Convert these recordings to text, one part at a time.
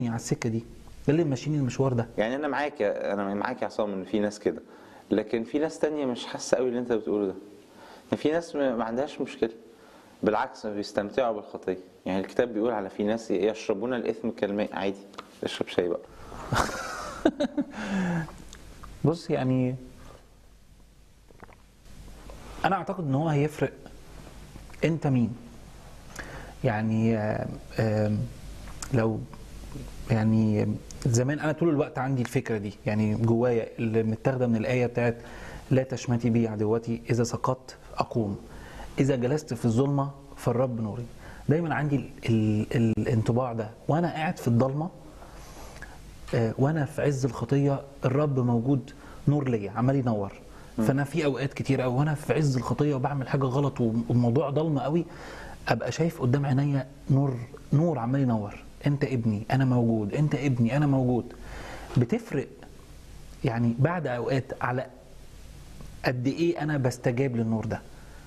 على السكه دي ده اللي ماشيين المشوار ده يعني انا معاك يا انا معاك يا عصام ان في ناس كده لكن في ناس تانية مش حاسه قوي اللي انت بتقوله ده يعني في ناس ما ما عندهاش مشكله بالعكس بيستمتعوا بالخطيه يعني الكتاب بيقول على في ناس يشربون الاثم كالماء عادي اشرب شاي بقى بص يعني انا اعتقد ان هو هيفرق انت مين يعني آم، آم، لو يعني زمان انا طول الوقت عندي الفكره دي يعني جوايا اللي متاخده من الايه بتاعت لا تشمتي بي عدوتي اذا سقطت اقوم اذا جلست في الظلمه فالرب نوري دايما عندي ال ال الانطباع ده وانا قاعد في الضلمه آه، وانا في عز الخطيه الرب موجود نور ليا عمال ينور فانا في اوقات كتير قوي وانا في عز الخطيه وبعمل حاجه غلط والموضوع ضلمه قوي ابقى شايف قدام عينيا نور نور عمال ينور انت ابني انا موجود انت ابني انا موجود بتفرق يعني بعد اوقات على قد ايه انا بستجاب للنور ده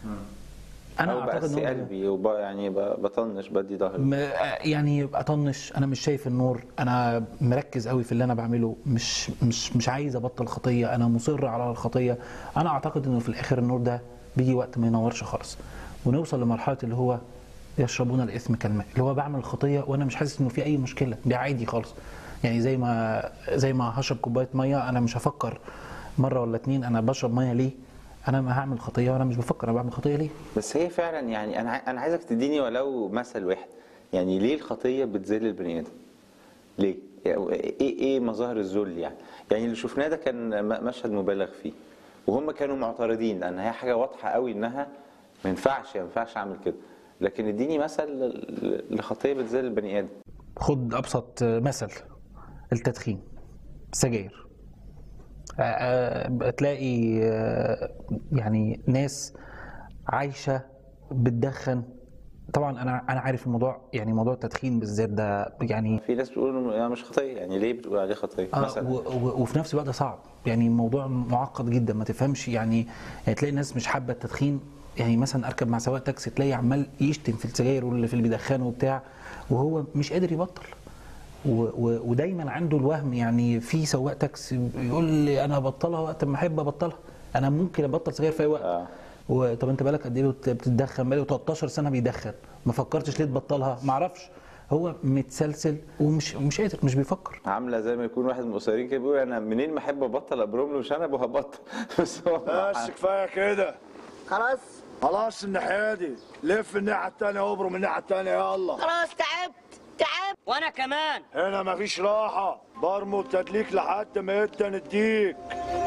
انا او اعتقد بقسي إن هو- قلبي وب... يعني ب... بطنش بدي ظهري م- يعني اطنش انا مش شايف النور انا مركز قوي في اللي انا بعمله مش مش مش عايز ابطل خطيه انا مصر على الخطيه انا اعتقد انه في الاخر النور ده بيجي وقت ما ينورش خالص ونوصل لمرحله اللي هو يشربون الاثم كالماء اللي هو بعمل الخطيه وانا مش حاسس انه في اي مشكله دي عادي خالص يعني زي ما زي ما هشرب كوبايه ميه انا مش هفكر مره ولا اتنين انا بشرب ميه ليه انا ما هعمل خطيه وانا مش بفكر انا بعمل خطيه ليه بس هي فعلا يعني انا ع- انا عايزك تديني ولو مثل واحد يعني ليه الخطيه بتذل البني ادم؟ ليه؟ يعني ايه ايه مظاهر الذل يعني؟ يعني اللي شفناه ده كان م- مشهد مبالغ فيه وهم كانوا معترضين لان هي حاجه واضحه قوي انها ما ينفعش ما ينفعش اعمل كده لكن اديني مثل ل- لخطيه بتذل البني ادم خد ابسط مثل التدخين السجاير آه، آه، تلاقي آه، يعني ناس عايشه بتدخن طبعا انا انا عارف الموضوع يعني موضوع التدخين بالذات ده يعني في ناس بتقول انه يعني مش خطيه يعني ليه بتقول عليه خطيه آه مثلا و- و- وفي نفس الوقت صعب يعني الموضوع معقد جدا ما تفهمش يعني, يعني تلاقي ناس مش حابه التدخين يعني مثلا اركب مع سواق تاكسي تلاقي عمال يشتم في السجاير واللي في اللي بيدخنه وبتاع وهو مش قادر يبطل و و ودايما عنده الوهم يعني في سواق تاكسي يقول لي انا هبطلها وقت ما احب ابطلها انا ممكن ابطل سجاير في اي وقت آه. و- طب انت بالك قد ايه بت- بتتدخن بقاله 13 سنه بيدخن ما فكرتش ليه تبطلها ما اعرفش هو متسلسل ومش مش قادر مش بيفكر عامله زي ما يكون واحد من القصيرين كده بيقول انا منين ما احب ابطل ابرم له شنب وهبطل بس هو بس كفايه كده خلاص خلاص الناحيه دي لف الناحيه التانيه وابرم الناحيه التانيه يلا خلاص تعبت تعبت وانا كمان هنا مفيش راحه برموا التدليك لحد ما يبدا نديك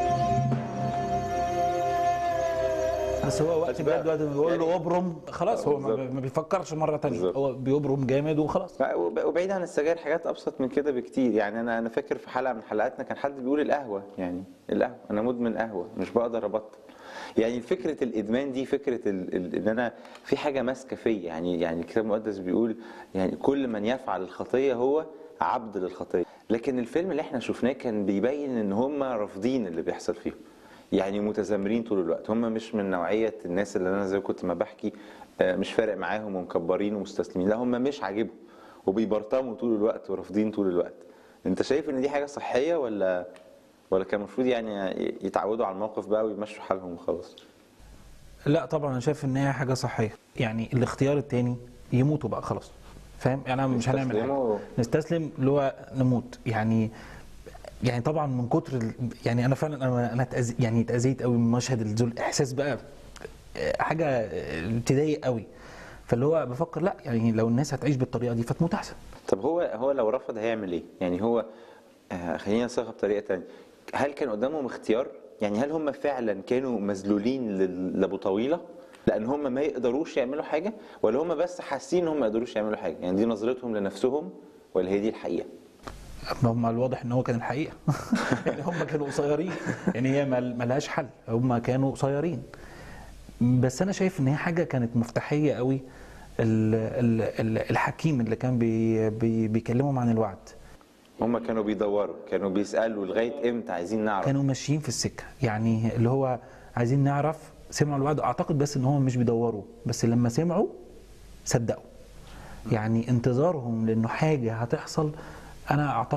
بس هو وقت أسباب. الجد وقت ما يقول له يعني- ابرم خلاص هو ما بالظبط. ما بيفكرش مره تانية بالظبط. هو بيبرم جامد وخلاص لا، وب- وبعيد عن السجاير حاجات ابسط من كده بكتير يعني انا انا فاكر في حلقه من حلقاتنا كان حد بيقول القهوه يعني القهوه انا مدمن قهوه مش بقدر ابطل يعني فكره الادمان دي فكره ال- ال- ان انا في حاجه ماسكه فيا يعني يعني الكتاب المقدس بيقول يعني كل من يفعل الخطيه هو عبد للخطيه لكن الفيلم اللي احنا شفناه كان بيبين ان هم رافضين اللي بيحصل فيهم يعني متذمرين طول الوقت هم مش من نوعيه الناس اللي انا زي كنت ما بحكي آه، مش فارق معاهم ومكبرين ومستسلمين لا هم مش عاجبهم وبيبرطموا طول الوقت ورافضين طول الوقت انت شايف ان دي حاجه صحيه ولا ولا كان المفروض يعني يتعودوا على الموقف بقى ويمشوا حالهم وخلاص لا طبعا انا شايف ان هي حاجه صحيه يعني الاختيار التاني يموتوا بقى خلاص فاهم يعني أنا مش هنعمل حاجه يستسلموا. نستسلم اللي هو نموت يعني يعني طبعا من كتر ال- يعني انا فعلا انا انا اتأذ يعني اتاذيت قوي من مشهد الذل احساس بقى آه، حاجه آه، تضايق قوي فاللي هو بفكر لا يعني لو الناس هتعيش بالطريقه دي فتموت احسن طب هو هو لو رفض هيعمل ايه؟ يعني هو آه، خلينا نصيغها بطريقه تانية هل كان قدامهم اختيار؟ يعني هل هم فعلا كانوا مذلولين لل- لابو طويله؟ لان هم ما يقدروش يعملوا حاجه ولا هم بس حاسين ان هم ما يقدروش يعملوا حاجه؟ يعني دي نظرتهم لنفسهم ولا هي دي الحقيقه؟ ما هم الواضح ان هو كان الحقيقه يعني هم كانوا قصيرين يعني هي مل- ملهاش حل هم كانوا قصيرين بس انا شايف ان هي حاجه كانت مفتاحيه قوي ال- ال- ال- الحكيم اللي كان بي بي بيكلمهم عن الوعد هم كانوا بيدوروا كانوا بيسالوا لغايه امتى عايزين نعرف كانوا ماشيين في السكه يعني اللي هو عايزين نعرف سمعوا الوعد اعتقد بس ان هم مش بيدوروا بس لما سمعوا صدقوا يعني انتظارهم لانه حاجه هتحصل انا اعتقد